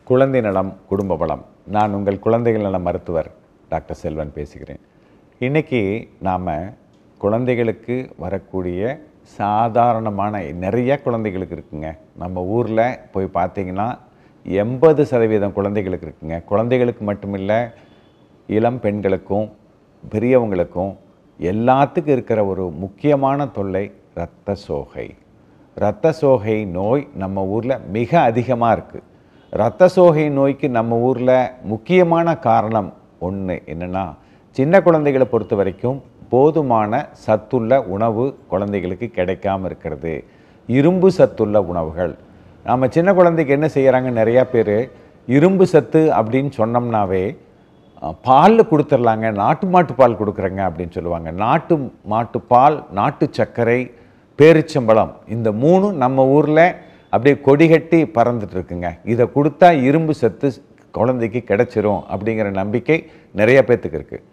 குழந்தை நலம் குடும்ப வளம் நான் உங்கள் குழந்தைகள் நல மருத்துவர் டாக்டர் செல்வன் பேசுகிறேன் இன்னைக்கு நாம் குழந்தைகளுக்கு வரக்கூடிய சாதாரணமான நிறைய குழந்தைகளுக்கு இருக்குங்க நம்ம ஊரில் போய் பார்த்தீங்கன்னா எண்பது சதவீதம் குழந்தைகளுக்கு இருக்குங்க குழந்தைகளுக்கு மட்டுமில்லை இளம் பெண்களுக்கும் பெரியவங்களுக்கும் எல்லாத்துக்கும் இருக்கிற ஒரு முக்கியமான தொல்லை இரத்த சோகை இரத்த சோகை நோய் நம்ம ஊரில் மிக அதிகமாக இருக்குது இரத்த சோகை நோய்க்கு நம்ம ஊரில் முக்கியமான காரணம் ஒன்று என்னென்னா சின்ன குழந்தைகளை பொறுத்த வரைக்கும் போதுமான சத்துள்ள உணவு குழந்தைகளுக்கு கிடைக்காம இருக்கிறது இரும்பு சத்துள்ள உணவுகள் நம்ம சின்ன குழந்தைக்கு என்ன செய்கிறாங்க நிறையா பேர் இரும்பு சத்து அப்படின்னு சொன்னோம்னாவே பாலில் கொடுத்துர்லாங்க நாட்டு மாட்டு பால் கொடுக்குறேங்க அப்படின்னு சொல்லுவாங்க நாட்டு மாட்டு பால் நாட்டு சர்க்கரை பேரிச்சம்பழம் இந்த மூணும் நம்ம ஊரில் அப்படியே கொடிகட்டி பறந்துட்டு இருக்குங்க இதை கொடுத்தா இரும்பு சத்து குழந்தைக்கு கிடைச்சிரும் அப்படிங்கிற நம்பிக்கை நிறைய பேர்த்துக்கு இருக்குது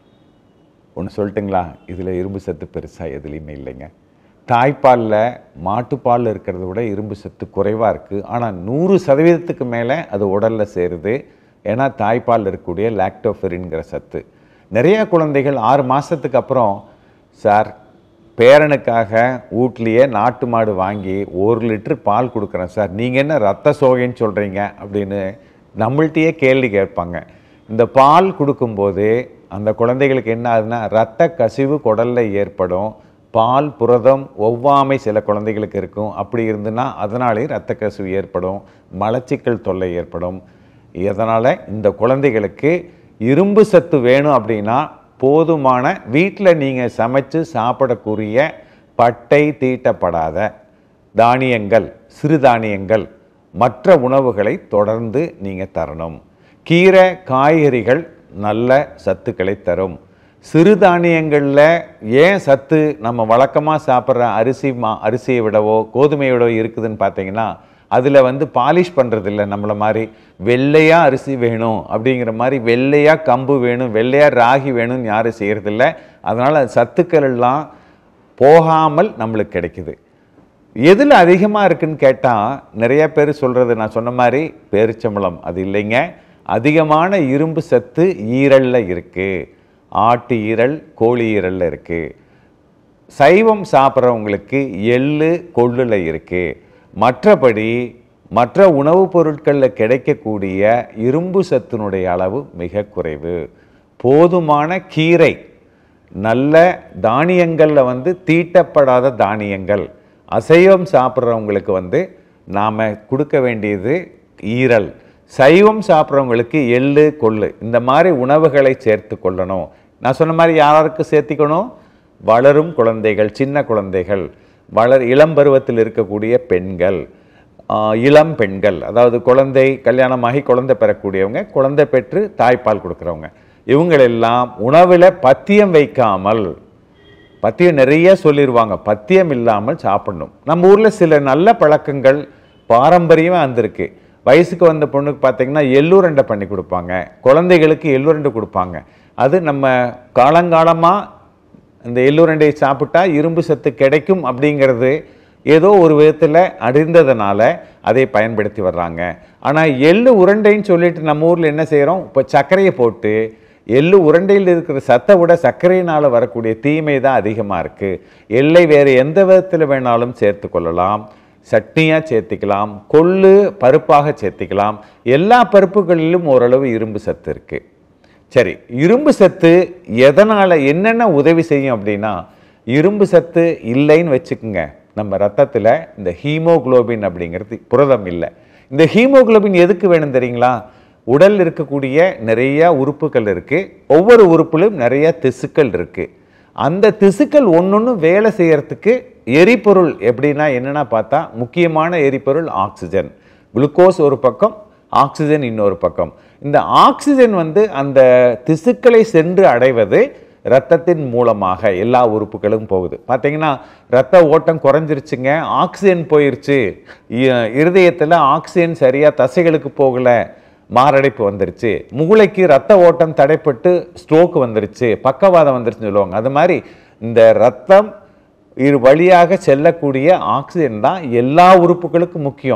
ஒன்று சொல்லட்டுங்களா இதில் இரும்பு சத்து பெருசாக எதுலேயுமே இல்லைங்க தாய்ப்பாலில் மாட்டுப்பாலில் இருக்கிறத விட இரும்பு சத்து குறைவாக இருக்குது ஆனால் நூறு சதவீதத்துக்கு மேலே அது உடலில் சேருது ஏன்னா தாய்ப்பால் இருக்கக்கூடிய லாக்டோஃபெரின்கிற சத்து நிறைய குழந்தைகள் ஆறு மாதத்துக்கு அப்புறம் சார் பேரனுக்காக வீட்லேயே நாட்டு மாடு வாங்கி ஒரு லிட்டர் பால் கொடுக்குறேன் சார் நீங்கள் என்ன ரத்த சோகைன்னு சொல்கிறீங்க அப்படின்னு நம்மள்கிட்டயே கேள்வி கேட்பாங்க இந்த பால் கொடுக்கும்போது அந்த குழந்தைகளுக்கு என்ன ஆகுதுன்னா ரத்த கசிவு குடலில் ஏற்படும் பால் புரதம் ஒவ்வாமை சில குழந்தைகளுக்கு இருக்கும் அப்படி இருந்துன்னா அதனாலே ரத்த கசிவு ஏற்படும் மலச்சிக்கல் தொல்லை ஏற்படும் இதனால் இந்த குழந்தைகளுக்கு இரும்பு சத்து வேணும் அப்படின்னா போதுமான வீட்டில் நீங்கள் சமைச்சு சாப்பிடக்கூடிய பட்டை தீட்டப்படாத தானியங்கள் சிறுதானியங்கள் மற்ற உணவுகளை தொடர்ந்து நீங்கள் தரணும் கீரை காய்கறிகள் நல்ல சத்துக்களை தரும் சிறுதானியங்களில் ஏன் சத்து நம்ம வழக்கமாக சாப்பிட்ற அரிசி மா அரிசியை விடவோ கோதுமையை விடவோ இருக்குதுன்னு பார்த்தீங்கன்னா அதில் வந்து பாலிஷ் பண்ணுறதில்ல நம்மளை மாதிரி வெள்ளையாக அரிசி வேணும் அப்படிங்கிற மாதிரி வெள்ளையாக கம்பு வேணும் வெள்ளையாக ராகி வேணும்னு யாரும் செய்கிறதில்ல அதனால் சத்துக்கள் எல்லாம் போகாமல் நம்மளுக்கு கிடைக்குது எதில் அதிகமாக இருக்குன்னு கேட்டால் நிறைய பேர் சொல்கிறது நான் சொன்ன மாதிரி பேரிச்சம்பளம் அது இல்லைங்க அதிகமான இரும்பு சத்து ஈரலில் இருக்குது ஆட்டு ஈரல் கோழி ஈரலில் இருக்குது சைவம் சாப்பிட்றவங்களுக்கு எள்ளு கொள்ளில் இருக்குது மற்றபடி மற்ற உணவுப் பொருட்களில் கிடைக்கக்கூடிய இரும்பு சத்தினுடைய அளவு மிக குறைவு போதுமான கீரை நல்ல தானியங்களில் வந்து தீட்டப்படாத தானியங்கள் அசைவம் சாப்பிட்றவங்களுக்கு வந்து நாம் கொடுக்க வேண்டியது ஈரல் சைவம் சாப்பிட்றவங்களுக்கு எள்ளு கொள்ளு இந்த மாதிரி உணவுகளை சேர்த்து கொள்ளணும் நான் சொன்ன மாதிரி யாராருக்கு சேர்த்திக்கணும் வளரும் குழந்தைகள் சின்ன குழந்தைகள் வளர் இளம் பருவத்தில் இருக்கக்கூடிய பெண்கள் ஆஹ், இளம் பெண்கள் அதாவது குழந்தை கல்யாணமாகி குழந்தை பெறக்கூடியவங்க குழந்தை பெற்று தாய்ப்பால் கொடுக்குறவங்க இவங்களெல்லாம் உணவில் பத்தியம் வைக்காமல் பத்தியம் நிறைய சொல்லிடுவாங்க பத்தியம் இல்லாமல் சாப்பிடணும் நம்ம ஊரில் சில நல்ல பழக்கங்கள் பாரம்பரியமாக வந்திருக்கு வயசுக்கு வந்த பொண்ணுக்கு பார்த்தீங்கன்னா எள்ளுருண்டை பண்ணி கொடுப்பாங்க குழந்தைகளுக்கு எள்ளுருண்டை கொடுப்பாங்க அது நம்ம காலங்காலமாக இந்த எள்ளுருண்டையை சாப்பிட்டா இரும்பு சத்து கிடைக்கும் அப்படிங்கிறது ஏதோ ஒரு விதத்தில் அறிந்ததுனால அதை பயன்படுத்தி வர்றாங்க ஆனால் எள்ளு உருண்டைன்னு சொல்லிட்டு நம்ம ஊரில் என்ன செய்கிறோம் இப்போ சர்க்கரையை போட்டு எள்ளு உருண்டையில் இருக்கிற சத்தை விட சர்க்கரையினால் வரக்கூடிய தீமை தான் அதிகமாக இருக்குது எள்ளை வேறு எந்த விதத்தில் வேணாலும் சேர்த்து கொள்ளலாம் சட்னியாக சேர்த்திக்கலாம் கொள்ளு பருப்பாக சேர்த்திக்கலாம் எல்லா பருப்புகளிலும் ஓரளவு இரும்பு சத்து இருக்குது சரி இரும்பு சத்து எதனால் என்னென்ன உதவி செய்யும் அப்படின்னா இரும்பு சத்து இல்லைன்னு வச்சுக்கோங்க நம்ம ரத்தத்தில் இந்த ஹீமோகுளோபின் அப்படிங்கிறது புரதம் இல்லை இந்த ஹீமோகுளோபின் எதுக்கு வேணும் தெரியுங்களா உடல் இருக்கக்கூடிய நிறைய உறுப்புகள் இருக்குது ஒவ்வொரு உறுப்பிலும் நிறைய திசுக்கள் இருக்குது அந்த திசுக்கள் ஒன்னொன்று வேலை செய்யறதுக்கு எரிபொருள் எப்படின்னா என்னன்னா பார்த்தா முக்கியமான எரிபொருள் ஆக்சிஜன் குளுக்கோஸ் ஒரு பக்கம் ஆக்சிஜன் இன்னொரு பக்கம் இந்த ஆக்சிஜன் வந்து அந்த திசுக்களை சென்று அடைவது இரத்தத்தின் மூலமாக எல்லா உறுப்புகளும் போகுது பார்த்தீங்கன்னா ரத்த ஓட்டம் குறைஞ்சிருச்சுங்க ஆக்சிஜன் போயிருச்சு இ- இருதயத்தில் ஆக்சிஜன் சரியாக தசைகளுக்கு போகலை மாரடைப்பு வந்துருச்சு மூளைக்கு ரத்த ஓட்டம் தடைப்பட்டு ஸ்ட்ரோக் வந்துருச்சு பக்கவாதம் வந்துருச்சுன்னு சொல்லுவாங்க அது மாதிரி இந்த ரத்தம் இரு வழியாக செல்லக்கூடிய ஆக்சிஜன் தான் எல்லா உறுப்புகளுக்கும் முக்கியம்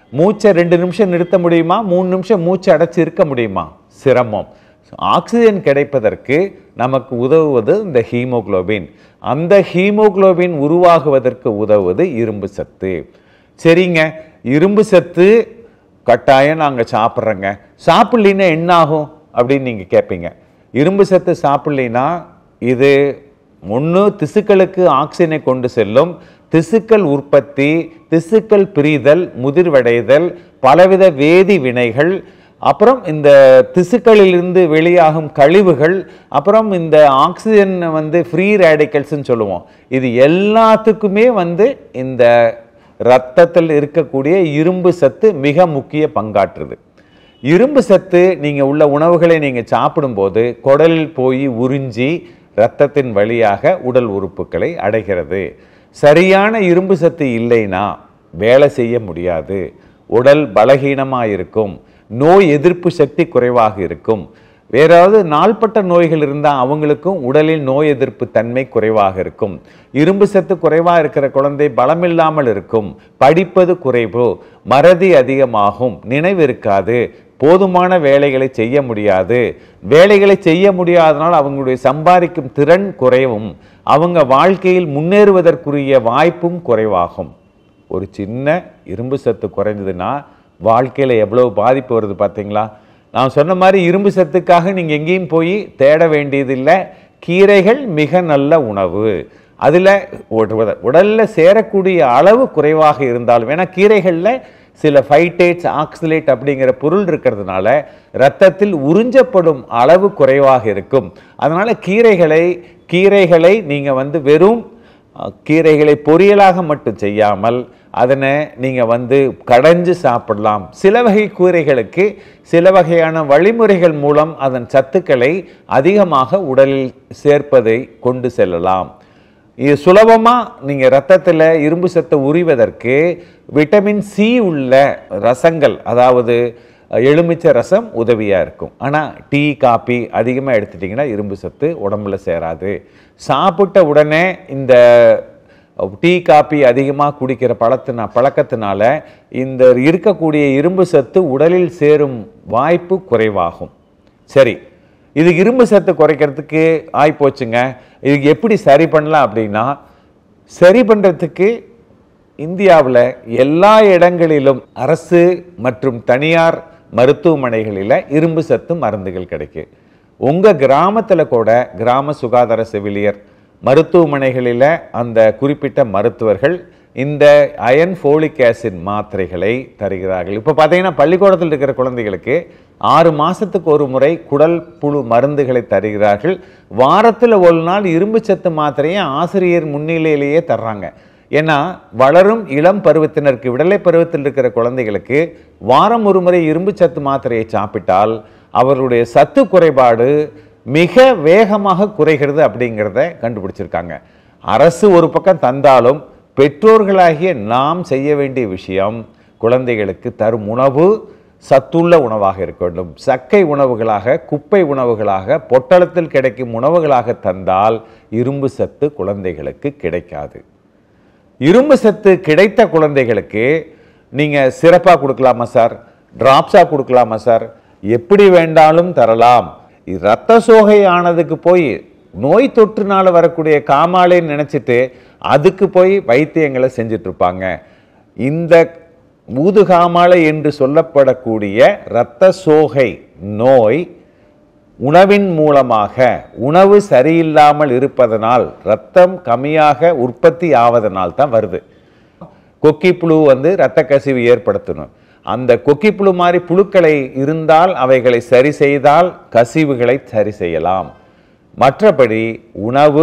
மூச்சை ரெண்டு நிமிஷம் நிறுத்த முடியுமா மூணு நிமிஷம் மூச்சை அடைச்சி இருக்க முடியுமா சிரமம் ஆக்சிஜன் கிடைப்பதற்கு நமக்கு உதவுவது இந்த ஹீமோகுளோபின் அந்த ஹீமோகுளோபின் உருவாகுவதற்கு உதவுவது இரும்பு சத்து சரிங்க இரும்பு சத்து கட்டாயம் நாங்கள் சாப்பிட்றோங்க சாப்பிட்லின்னா என்ன ஆகும் அப்படின்னு நீங்கள் கேட்பீங்க இரும்பு சத்து சாப்பிட்லினா இது ஒன்று திசுக்களுக்கு ஆக்சிஜனை கொண்டு செல்லும் திசுக்கள் உற்பத்தி திசுக்கள் பிரிதல் முதிர்வடைதல் பலவித வேதி வினைகள் அப்புறம் இந்த திசுக்களிலிருந்து வெளியாகும் கழிவுகள் அப்புறம் இந்த ஆக்சிஜன் வந்து ஃப்ரீ ரேடிக்கல்ஸ்னு சொல்லுவோம் இது எல்லாத்துக்குமே வந்து இந்த இரத்தத்தில் இருக்கக்கூடிய இரும்பு சத்து மிக முக்கிய பங்காற்றுது இரும்பு சத்து நீங்கள் உள்ள உணவுகளை நீங்கள் சாப்பிடும்போது குடலில் போய் உறிஞ்சி இரத்தத்தின் வழியாக உடல் உறுப்புகளை அடைகிறது சரியான இரும்பு சத்து இல்லைன்னா வேலை செய்ய முடியாது உடல் பலகீனமாக இருக்கும் நோய் எதிர்ப்பு சக்தி குறைவாக இருக்கும் வேறாவது நாள்பட்ட நோய்கள் இருந்தால் அவங்களுக்கும் உடலில் நோய் எதிர்ப்பு தன்மை குறைவாக இருக்கும் இரும்பு சத்து குறைவாக இருக்கிற குழந்தை பலமில்லாமல் இருக்கும் படிப்பது குறைவு மறதி அதிகமாகும் நினைவு இருக்காது போதுமான வேலைகளை செய்ய முடியாது வேலைகளை செய்ய முடியாதனால் அவங்களுடைய சம்பாதிக்கும் திறன் குறைவும் அவங்க வாழ்க்கையில் முன்னேறுவதற்குரிய வாய்ப்பும் குறைவாகும் ஒரு சின்ன இரும்பு சத்து குறைஞ்சதுன்னா வாழ்க்கையில் எவ்வளவு பாதிப்பு வருது பார்த்தீங்களா நான் சொன்ன மாதிரி இரும்பு சத்துக்காக நீங்கள் எங்கேயும் போய் தேட வேண்டியதில்லை கீரைகள் மிக நல்ல உணவு அதில் உடலில் சேரக்கூடிய அளவு குறைவாக இருந்தாலும் ஏன்னா கீரைகளில் சில ஃபைட்டேட்ஸ் ஆக்சிலேட் அப்படிங்கிற பொருள் இருக்கிறதுனால இரத்தத்தில் உறிஞ்சப்படும் அளவு குறைவாக இருக்கும் அதனால் கீரைகளை கீரைகளை நீங்கள் வந்து வெறும் அஹ், கீரைகளை பொரியலாக மட்டும் செய்யாமல் அதனை நீங்கள் வந்து கடைஞ்சு சாப்பிடலாம் சில வகை கீரைகளுக்கு சில வகையான வழிமுறைகள் மூலம் அதன் சத்துக்களை அதிகமாக உடலில் சேர்ப்பதை கொண்டு செல்லலாம் இது சுலபமாக நீங்கள் ரத்தத்தில் இரும்பு சத்தை உரிவதற்கு விட்டமின் சி உள்ள ரசங்கள் அதாவது எலுமிச்சை ரசம் உதவியாக இருக்கும் ஆனால் டீ காபி அதிகமாக எடுத்துட்டிங்கன்னா இரும்பு சத்து உடம்புல சேராது சாப்பிட்ட உடனே இந்த டீ காபி அதிகமாக குடிக்கிற பழத்தினா பழக்கத்தினால இந்த இருக்கக்கூடிய இரும்பு சத்து உடலில் சேரும் வாய்ப்பு குறைவாகும் சரி இது இரும்பு சத்து குறைக்கிறதுக்கு ஆயிப்போச்சுங்க இதுக்கு எப்படி சரி பண்ணலாம் அப்படின்னா சரி பண்ணுறதுக்கு இந்தியாவில் எல்லா இடங்களிலும் அரசு மற்றும் தனியார் மருத்துவமனைகளில் இரும்பு சத்து மருந்துகள் கிடைக்கும் உங்கள் கிராமத்தில் கூட கிராம சுகாதார செவிலியர் மருத்துவமனைகளில் அந்த குறிப்பிட்ட மருத்துவர்கள் இந்த அயன் ஃபோலிக் ஆசிட் மாத்திரைகளை தருகிறார்கள் இப்போ பார்த்தீங்கன்னா பள்ளிக்கூடத்தில் இருக்கிற குழந்தைகளுக்கு ஆறு மாதத்துக்கு ஒரு முறை குடல் புழு மருந்துகளை தருகிறார்கள் வாரத்தில் ஒரு நாள் இரும்பு சத்து மாத்திரையை ஆசிரியர் முன்னிலையிலேயே தர்றாங்க ஏன்னா வளரும் இளம் பருவத்தினருக்கு விடலை பருவத்தில் இருக்கிற குழந்தைகளுக்கு வாரம் ஒரு முறை இரும்பு சத்து மாத்திரையை சாப்பிட்டால் அவருடைய சத்து குறைபாடு மிக வேகமாக குறைகிறது அப்படிங்கிறத கண்டுபிடிச்சிருக்காங்க அரசு ஒரு பக்கம் தந்தாலும் பெற்றோர்களாகிய நாம் செய்ய வேண்டிய விஷயம் குழந்தைகளுக்கு தரும் உணவு சத்துள்ள உணவாக இருக்க வேண்டும் சக்கை உணவுகளாக குப்பை உணவுகளாக பொட்டலத்தில் கிடைக்கும் உணவுகளாக தந்தால் இரும்பு சத்து குழந்தைகளுக்கு கிடைக்காது இரும்பு சத்து கிடைத்த குழந்தைகளுக்கு நீங்கள் சிறப்பாக கொடுக்கலாமா சார் டிராப்ஸாக கொடுக்கலாமா சார் எப்படி வேண்டாலும் தரலாம் இது ரத்த சோகை ஆனதுக்கு போய் நோய் தொற்றுனால வரக்கூடிய காமாலைன்னு நினச்சிட்டு அதுக்கு போய் வைத்தியங்களை செஞ்சுட்டு இருப்பாங்க இந்த ஊதுகாமாலை என்று சொல்லப்படக்கூடிய இரத்த சோகை நோய் உணவின் மூலமாக உணவு சரியில்லாமல் இருப்பதனால் ரத்தம் கம்மியாக உற்பத்தி ஆவதனால் தான் வருது கொக்கி புழு வந்து இரத்த கசிவு ஏற்படுத்தணும் அந்த கொக்கி புழு மாதிரி புழுக்களை இருந்தால் அவைகளை சரி செய்தால் கசிவுகளை சரி செய்யலாம் மற்றபடி உணவு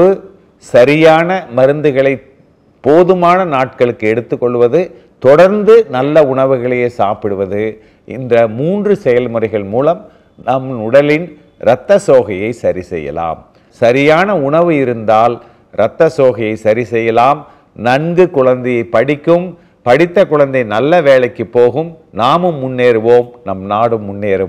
சரியான மருந்துகளை போதுமான நாட்களுக்கு எடுத்துக்கொள்வது தொடர்ந்து நல்ல உணவுகளையே சாப்பிடுவது இந்த மூன்று செயல்முறைகள் மூலம் நம் உடலின் இரத்த சோகையை சரி செய்யலாம் சரியான உணவு இருந்தால் இரத்த சோகையை சரி செய்யலாம் நன்கு குழந்தையை படிக்கும் படித்த குழந்தை நல்ல வேலைக்கு போகும் நாமும் முன்னேறுவோம் நம் நாடும் முன்னேறும்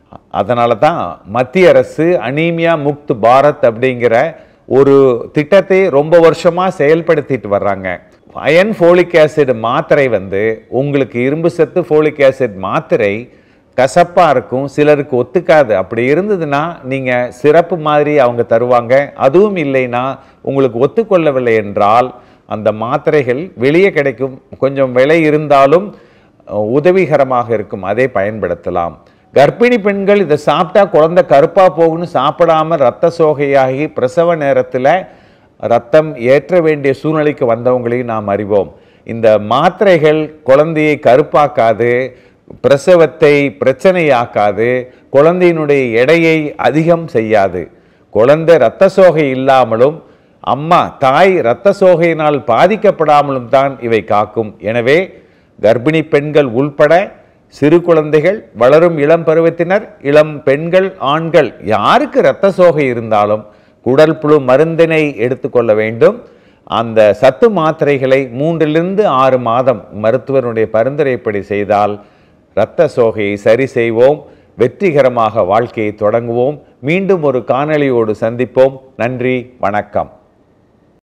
அதனால தான் மத்திய அரசு அனீமியா முக்த் பாரத் அப்படிங்கிற ஒரு திட்டத்தை ரொம்ப வருஷமாக செயல்படுத்திட்டு வர்றாங்க அயன் ஃபோலிக் ஆசிட் மாத்திரை வந்து உங்களுக்கு இரும்பு சத்து ஃபோலிக் ஆசிட் மாத்திரை கசப்பாக இருக்கும் சிலருக்கு ஒத்துக்காது அப்படி இருந்ததுன்னா நீங்கள் சிறப்பு மாதிரி அவங்க தருவாங்க அதுவும் இல்லைன்னா உங்களுக்கு ஒத்துக்கொள்ளவில்லை என்றால் அந்த மாத்திரைகள் வெளியே கிடைக்கும் கொஞ்சம் விலை இருந்தாலும் அஹ், உதவிகரமாக இருக்கும் அதை பயன்படுத்தலாம் கர்ப்பிணி பெண்கள் இதை சாப்பிட்டா குழந்தை கருப்பாக போகும்னு சாப்பிடாம ரத்த சோகையாகி பிரசவ நேரத்தில் ரத்தம் ஏற்ற வேண்டிய சூழ்நிலைக்கு வந்தவங்களையும் நாம் அறிவோம் இந்த மாத்திரைகள் குழந்தையை கருப்பாக்காது பிரசவத்தை பிரச்சனையாக்காது குழந்தையினுடைய எடையை அதிகம் செய்யாது குழந்தை இரத்த சோகை இல்லாமலும் அம்மா தாய் இரத்த சோகையினால் பாதிக்கப்படாமலும் தான் இவை காக்கும் எனவே கர்ப்பிணி பெண்கள் உள்பட சிறு குழந்தைகள் வளரும் இளம் பருவத்தினர் இளம் பெண்கள் ஆண்கள் யாருக்கு இரத்த சோகை இருந்தாலும் குடல் புழு மருந்தினை எடுத்துக்கொள்ள வேண்டும் அந்த சத்து மாத்திரைகளை மூன்றிலிருந்து ஆறு மாதம் மருத்துவருடைய பரிந்துரைப்படி செய்தால் இரத்த சோகையை சரி செய்வோம் வெற்றிகரமாக வாழ்க்கையை தொடங்குவோம் மீண்டும் ஒரு காணொளியோடு சந்திப்போம் நன்றி வணக்கம்